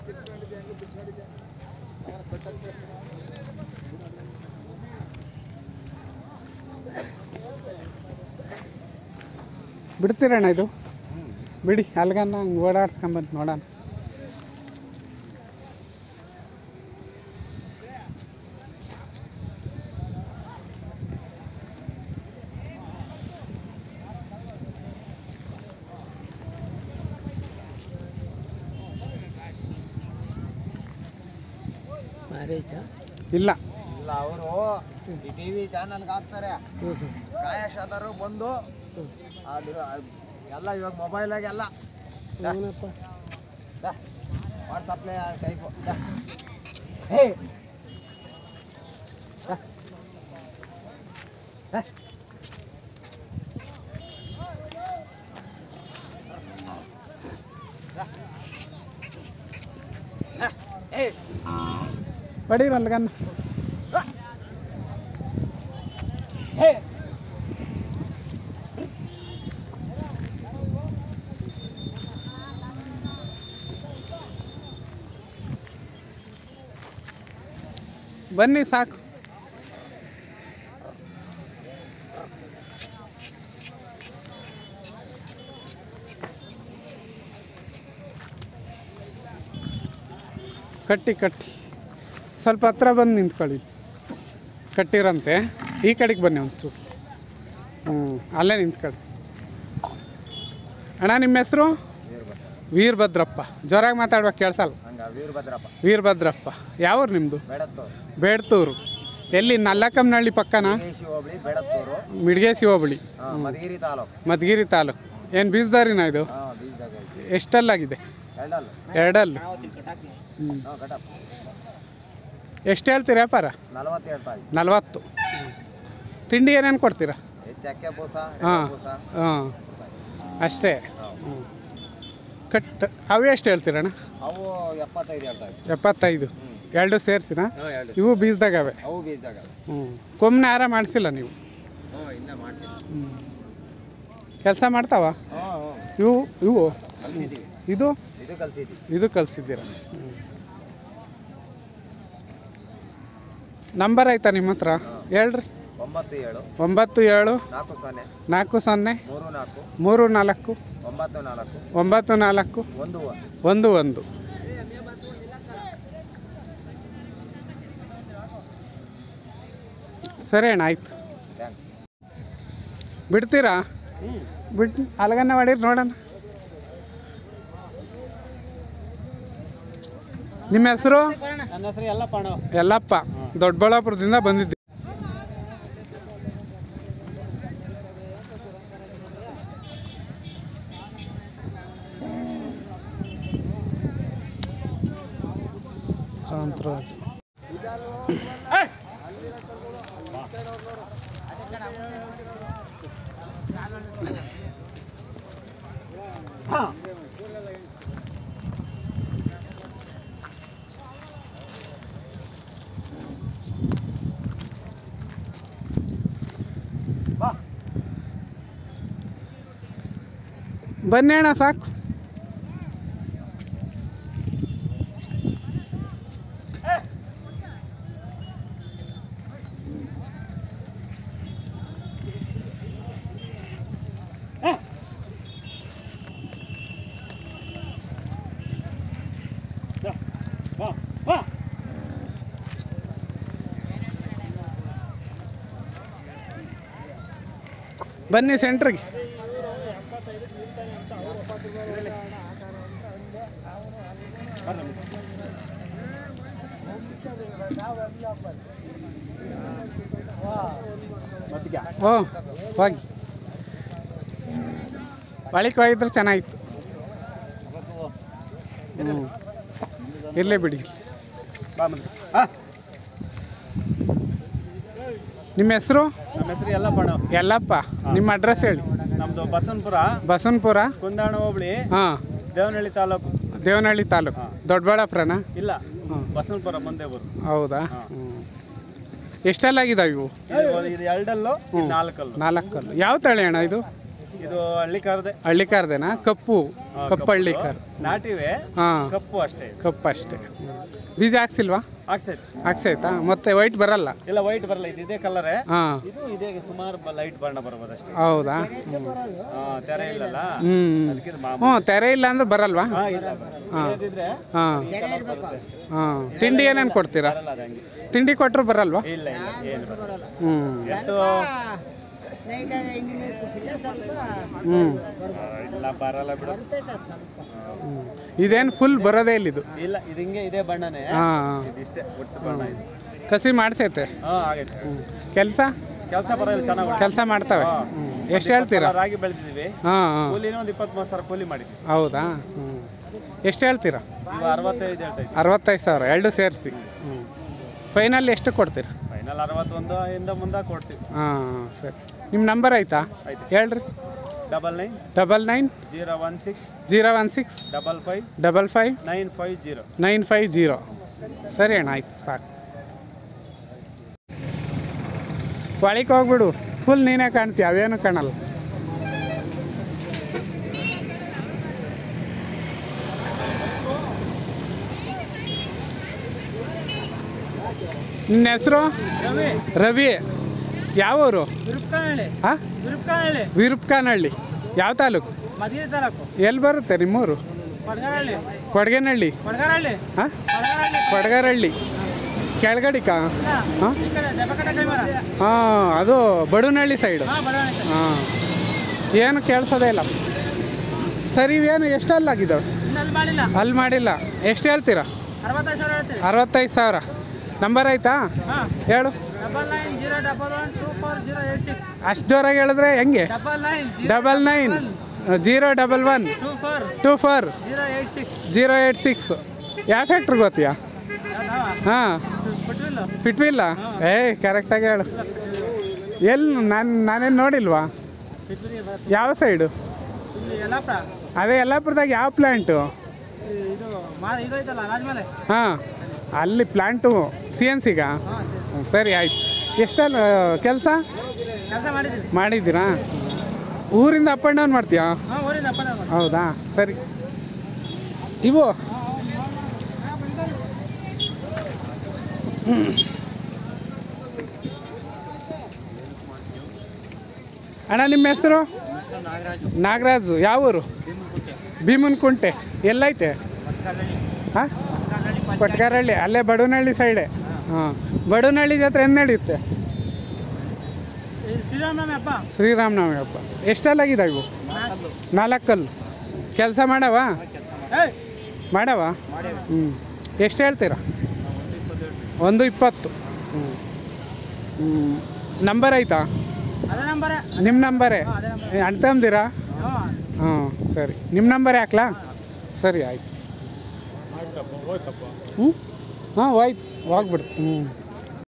ಬಿಡ್ತೀರಣ್ಣ ಇದು ಬಿಡಿ ಅಲ್ಗನ್ನ ಹಂಗೆ ಓಡಾಡ್ಸ್ಕೊಂಬಂದು ನೋಡೋಣ ಇಲ್ಲ ಇಲ್ಲ ಅವರು ಈ ಟಿವಿ ಚಾನಲ್ಗೆ ಹಾಕ್ತಾರೆ ಕಾಯಶಾದರು ಬಂದು ಅದು ಅದು ಎಲ್ಲ ಇವಾಗ ಮೊಬೈಲಾಗೆಲ್ಲ ವಾಟ್ಸಪ್ಲೆ ಟೈಪು ಹೇ ಬಡೀರಿ ಅಲ್ಗನ್ನ ಹೇ ಬನ್ನಿ ಸಾಕು ಕಟ್ಟಿ ಕಟ್ಟಿ ಸ್ವಲ್ಪ ಹತ್ರ ಬಂದು ನಿಂತ್ಕೊಳ್ಳಿ ಕಟ್ಟಿರಂತೆ ಈ ಕಡೆಗೆ ಬನ್ನಿ ಒಂಚೂರು ಹ್ಞೂ ಅಲ್ಲೇ ನಿಂತ್ಕೊಳ್ಳಿ ಅಣ್ಣ ನಿಮ್ಮ ಹೆಸರು ವೀರಭದ್ರಪ್ಪ ಜೋರಾಗಿ ಮಾತಾಡ್ಬೇಕು ಕೇಳ್ಸಲ್ಲ ಹಂಗ ವೀರಭದ್ರಪ್ಪ ವೀರಭದ್ರಪ್ಪ ಯಾವೂರು ನಿಮ್ಮದು ಬೇಡತ್ತೂರು ಬೇಡ್ತೂರು ಎಲ್ಲಿ ನಲ್ಲಕಮ್ಮನಹಳ್ಳಿ ಪಕ್ಕನಾ ದೇಶಿ ಹೋಬಳಿ ಬೇಡತ್ತೂರು ಮಿಡ್ಗೇಸಿ ಹೋಬಳಿ ಹಾ, ಮಧುಗಿರಿ ತಾಲೂಕು ಮಧುಗಿರಿ ತಾಲೂಕು ಏನು ಬೀಜದಾರಿನ ಇದು ಹಾಂ ಬೀಜದಾಗ ಐತಿ ಎಷ್ಟಲ್ಲಾಗಿದೆ ಎರಡಲ್ಲ ಎರಡಲ್ಲು ಹಾಂ ಕಟಪ್ ಎಷ್ಟು ಹೇಳ್ತೀರಾ ವ್ಯಾಪಾರ ನಲವತ್ತು ಹೇಳ್ತಾ ಇದ್ವಿ ನಲ್ವತ್ತು ತಿಂಡಿ ಏನೇನು ಕೊಡ್ತೀರಾ ಹೆಚ್ಚು ಚಕ್ಕೆ ಬೂಸ ಹಾಂ ಬೂಸ ಹಾಂ ಅಷ್ಟೇ ಹ್ಞೂ ಕಟ್ ಅವೇ ಎಷ್ಟು ಹೇಳ್ತೀರಣ್ಣ ಅವು ಎಪ್ಪತ್ತೈದು ಹೇಳ್ತಾ ಇದ್ವಿ ಎಪ್ಪತ್ತೈದು ಎರಡು ಸೇರಿಸಿನ ಹಾಂ ಎರಡು ಇವು ಬೀಜದಾಗವೆ ಅವು ಬೀಜದಾಗ ಹ್ಞೂ ಕೊಮ್ಮನೆ ಆರ ಮಾಡಿಸಿಲ್ಲ ನೀವು ಹ್ಞೂ ಇಲ್ಲ ಮಾಡಿಸಿ ಕೆಲಸ ಮಾಡ್ತಾವ ಹಾಂ ಹ್ಞೂ ಇವು ಇವು ಕಲ್ಸಿದ್ದೀವಿ ಇದು ಇದು ಕಲ್ಸಿದ್ದೀವಿ ಇದು ಕಲಿಸಿದ್ದೀರ ನಂಬರ್ ಆಯ್ತಾ ನಿಮ್ಮ ಹತ್ರ ಹೇಳ್ರಿ ಒಂಬತ್ತು ಏಳು ಒಂಬತ್ತು ಏಳು ನಾಲ್ಕು ಸೊನ್ನೆ ನಾಲ್ಕು ಸೊನ್ನೆ ಮೂರು ನಾಲ್ಕು ಮೂರು ನಾಲ್ಕು ಒಂಬತ್ತು ನಾಲ್ಕು ಒಂಬತ್ತು ನಾಲ್ಕು ಒಂದು ಒಂದು ಒಂದು ಒಂದು ಸರಿ ಅಣ್ಣ ಆಯ್ತು ಥ್ಯಾಂಕ್ಸ್ ಬಿಡ್ತೀರಾ ಬಿಟ್ಟು ಅಲಗನ್ನ ಮಾಡಿರಿ ನೋಡೋಣ ನಿಮ್ಮ ಹೆಸರು ನನ್ನ ಹೆಸರು ಎಲ್ಲ ಪಣ ಯಲ್ಲಪ್ಪ ದೊಡ್ಡಬಳ್ಳಾಪುರದಿಂದ ಬಂದಿದ್ದೆ ಕಾಂತರಾಜ್ ಬನ್ನಿ ಅಣ್ಣ ಸಾಕು ಬನ್ನಿ ಸೆಂಟ್ರಿಗೆ ಓ ಹೋಗಿ ಬಳಿಕ ಹೋಗಿದ್ರೆ ಚೆನ್ನಾಗಿತ್ತು ಹ್ಞೂ ಇರಲಿ ಬಿಡಿ ನಿಮ್ಮ ಹೆಸರು ನಮ್ಮ ಹೆಸರು ಎಲ್ಲ ಪಣ ಯಲ್ಲಪ್ಪ ನಿಮ್ಮ ಅಡ್ರೆಸ್ ಹೇಳಿ ನಮ್ಮದು ಬಸವನಪುರ ಬಸವನಪುರ ಕುಂದಾಣ ಹೋಬಳಿ ಹಾಂ ದೇವನಹಳ್ಳಿ ತಾಲೂಕು ದೇವನಹಳ್ಳಿ ತಾಲೂಕು ದೊಡ್ಡಬಳ್ಳಾಪುರನ ಇಲ್ಲ ಬಸವನಪುರ ಮುಂದೆ ಬರು ಹೌದಾ ಹ್ಞೂ ಎಷ್ಟೆಲ್ಲಾಗಿದಾವೆ ಇವು ಇದು ಇದು ಎರಡಲ್ಲು ಇದು ನಾಲ್ಕಲ್ಲು ನಾಲ್ಕಲ್ಲು ಯಾವ ತಳಿ ಅಣ್ಣ ಇದು ಇದು ಹಳ್ಳಿ ಕಾರದೆ ಹಳ್ಳಿಕಾರ್ದೇನಾ ಕಪ್ಪು ಕಪ್ಪು ಹಳ್ಳಿಕಾರ್ ನಾಟಿವೆ ಹಾಂ ಕಪ್ಪು ಅಷ್ಟೇ ಇದು. ಕಪ್ಪು ಅಷ್ಟೇ ಬೀಜ ಹಾಕ್ಸಿಲ್ವಾ ಹಾಕ್ಸೈತೆ ಹಾಕ್ಸೈತಾ ಮತ್ತೆ ವೈಟ್ ಬರಲ್ಲ ಇಲ್ಲ ವೈಟ್ ಬರಲ್ಲ ಇದು ಇದೇ ಕಲರೇ ಹಾಂ ಇದು ಇದೇ ಸುಮಾರು ಲೈಟ್ ಬಣ್ಣ ಬರ್ಬೋದು ಅಷ್ಟೇ ಹೌದಾ ಆ, ತೆರೆ ಇಲ್ಲಲ್ಲ ಹ್ಞೂ ಅದಕ್ಕೆ ಇದು ಮಾಮೂಲಿ ಹ್ಞೂ ತೆರೆ ಇಲ್ಲ ಅಂದ್ರೆ ಬರಲ್ವಾ ಹಾ, ಇಲ್ಲ ಇಲ್ಲದಿದ್ರೆ ಹಾಂ ಹಾಂ ತಿಂಡಿ ಏನೇನು ಕೊಡ್ತೀರಾ ಬರಲ್ಲ ಅದು ಹಂಗೆ ತಿಂಡಿ ಕೊಟ್ಟರು ಬರಲ್ವಾ ಇಲ್ಲ ಇಲ್ಲ ಏನು ಬರಲ್ಲ ಹ್ಞೂ ಎಷ್ಟು ಹ್ಞೂ ಇಲ್ಲ ಬರಲ್ಲ ಬಿಡು ಇದೇನು ಫುಲ್ ಬರೋದೇ ಇಲ್ಲಿದು ಇಲ್ಲ ಇದು ಹಿಂಗೆ ಇದೇ ಬಣ್ಣನೇ ಹಾಂ ಇದಿಷ್ಟೇ ಒಟ್ಟು ಬಣ್ಣ ಇದು ಕಸಿ ಮಾಡ್ಸೈತೆ ಹಾ ಆಗೈತೆ ಕೆಲಸ ಕೆಲಸ ಬರಲ್ಲ ಚೆನ್ನಾಗಿ ಕೆಲಸ ಮಾಡ್ತವೆ ಎಷ್ಟು ಹೇಳ್ತೀರಾ ರಾಗಿ ಬೆಳೆದಿದ್ದೀವಿ ಹಾಂ ಹಾಂ ಕೂಲಿನ ಒಂದು ಇಪ್ಪತ್ಮೂರು ಸಾವಿರ ಕೂಲಿ ಮಾಡಿದ್ವಿ ಹೌದಾ ಹ್ಞೂ ಎಷ್ಟು ಹೇಳ್ತೀರಾ ಇವು ಅರವತ್ತೈದು ಹೇಳ್ತಾ ಇದ್ವಿ ಅರವತ್ತೈದು ಸಾವಿರ ಎರಡು ಸೇರಿಸಿ ಹ್ಞೂ ಫೈನಲ್ ಎಷ್ಟು ಕೊಡ್ತೀರಾ ಫೈನಲ್ ಅರವತ್ತೊಂದು ಇಂದ ಮುಂದೆ ಕೊಡ್ತೀವಿ ಹಾಂ ಸರಿ ನಿಮ್ಮ ನಂಬರ್ ಆಯ್ತಾ ಆಯ್ತು. ಹೇಳ್ರಿ double nine double nine zero one six zero one six double five double five nine five zero nine five zero ಸರಿ ಅಣ್ಣ ಆಯ್ತು ಸಾಕು ಒಳಗೆ ಹೋಗ್ಬಿಡು ಫುಲ್ ನೀನೇ ಕಾಣ್ತೀಯ ಅವೇನು ಕಾಣಲ್ಲ ನಿನ್ನ ಹೆಸರು ರವಿ ಯಾವ ಊರು ಹಾಂ ವಿರುಪ್ಕಾನಹಳ್ಳಿ ಯಾವ ತಾಲೂಕು ಮದುವೆ ತಾಲೂಕು ಎಲ್ಲಿ ಬರುತ್ತೆ ನಿಮ್ಮೂರು ಕೊಡಗರಳ್ಳಿ ಕೊಡಗೇನಹಳ್ಳಿ ಕೊಡಗರಳ್ಳಿ ಹಾಂ ಕೊಡಗರಳ್ಳಿ ಕೊಡಗರಹಳ್ಳಿ ಕೆಳಗಡಿಕ ಹಾಂ ಈ ಕಡೆ ದೆಬ್ಬಕಟ್ಟೆ ಕೈ ಮರ ಹಾಂ ಅದು ಬಡವನಹಳ್ಳಿ ಸೈಡು ಹಾಂ ಬಡವಣೆ ಹಾಂ ಏನು ಕೇಳಿಸೋದೇ ಇಲ್ಲ ಸರಿ ಇವೇನು ಎಷ್ಟಲ್ಲಾಗಿದ್ದಾವೆ ಇನ್ನೂ ಅಲ್ಲಿ ಮಾಡಿಲ್ಲ ಅಲ್ಲಿ ಮಾಡಿಲ್ಲ ಎಷ್ಟು ಹೇಳ್ತೀರಾ ಅರವತ್ತೈದು ಸಾವಿರ ಹೇಳ್ತೀವಿ ಅರವತ್ತೈದು ಸಾವಿರ ನಂಬರ್ ಆಯ್ತಾ ಹಾಂ ಹೇಳು double nine zero double one two four zero eight six ಅಷ್ಟು ಜೋರಾಗಿ ಹೇಳಿದ್ರೆ ಹೆಂಗೆ double nine double nine zero double one two four two four zero eight six zero eight six ಯಾವ ಫ್ಯಾಕ್ಟ್ರಿ ಗೊತ್ತೀಯಾ ಹಾಂ ಕೊಟ್ಟಿಲ್ಲ ಫಿಟ್ವಿಲ್ಲ ಏಯ್ ಕರೆಕ್ಟಾಗಿ ಹೇಳು ಎಲ್ಲಿ ನಾನು ನಾನೇನು ನೋಡಿಲ್ವಾ ಯಾವ ಸೈಡು ಇಲ್ಲಿ ಯಲ್ಲಾಪುರ ಅದೇ ಯಲ್ಲಾಪುರದಾಗ ಯಾವ ಪ್ಲ್ಯಾಂಟು ಇದು ಮಾ ಇದು ಐತಲ್ಲ ರಾಜಮಲೆ ಹಾಂ ಅಲ್ಲಿ ಪ್ಲ್ಯಾಂಟು ಸಿ ಎನ್ ಸಿಗ ಹಾಂ ಸರಿ ಸರಿ ಆಯ್ತು ಎಷ್ಟಲ್ಲ ಕೆಲಸ ಕೆಲಸ ಮಾಡಿದ್ದೀವಿ ಮಾಡಿದ್ದೀರಾ ಊರಿಂದ ಅಪ್ ಆ್ಯಂಡ್ ಡೌನ್ ಮಾಡ್ತೀಯಾ ಹಾಂ ಊರಿಂದ ಅಪ್ಪ ನಾವು ಹೌದಾ ಸರಿ ಇವು ಅಣ್ಣ ನಿಮ್ಮ ಹೆಸರು ನಾಗರಾಜು ಯಾವ ಊರು ಭೀಮನ್ಕುಂಟೆ ಎಲ್ಲೈತೆ ಹಾಂ ಕೊಟ್ಗಾರಹಳ್ಳಿ ಅಲ್ಲೇ ಬಡವನಹಳ್ಳಿ ಸೈಡೆ ಹಾಂ ಬಡವನಹಳ್ಳಿ ಜಾತ್ರೆ ಎಂದು ನಡೆಯುತ್ತೆ ಶ್ರೀರಾಮನವಮಿ ಹಬ್ಬ ಶ್ರೀರಾಮನವಮಿ ಹಬ್ಬ ಎಷ್ಟೆಲ್ಲಾಗಿದೆ ಇವು ನಾಲ್ಕಲ್ಲು ಕೆಲಸ ಮಾಡವ ಏಯ್ ಮಾಡವ ಹ್ಞೂ ಎಷ್ಟು ಹೇಳ್ತೀರಾ ಒಂದು ಇಪ್ಪತ್ತು ಹ್ಞೂ ಹ್ಞೂ ನಂಬರ್ ಆಯ್ತಾ ಅದೇ ನಂಬರೇ ನಿಮ್ಮ ನಂಬರೇ ಅಣ್ತಂದಿರಾ ಹಾಂ ಹಾಂ ಸರಿ ನಿಮ್ಮ ನಂಬರ್ ಹಾಕ್ಲಾ ಸರಿ ಆಯ್ತು ಹ್ಞೂ ಹಾಂ ಹೋಯ್ತು ಹೋಗ್ಬಿಡ್ತು ಹ್ಞೂ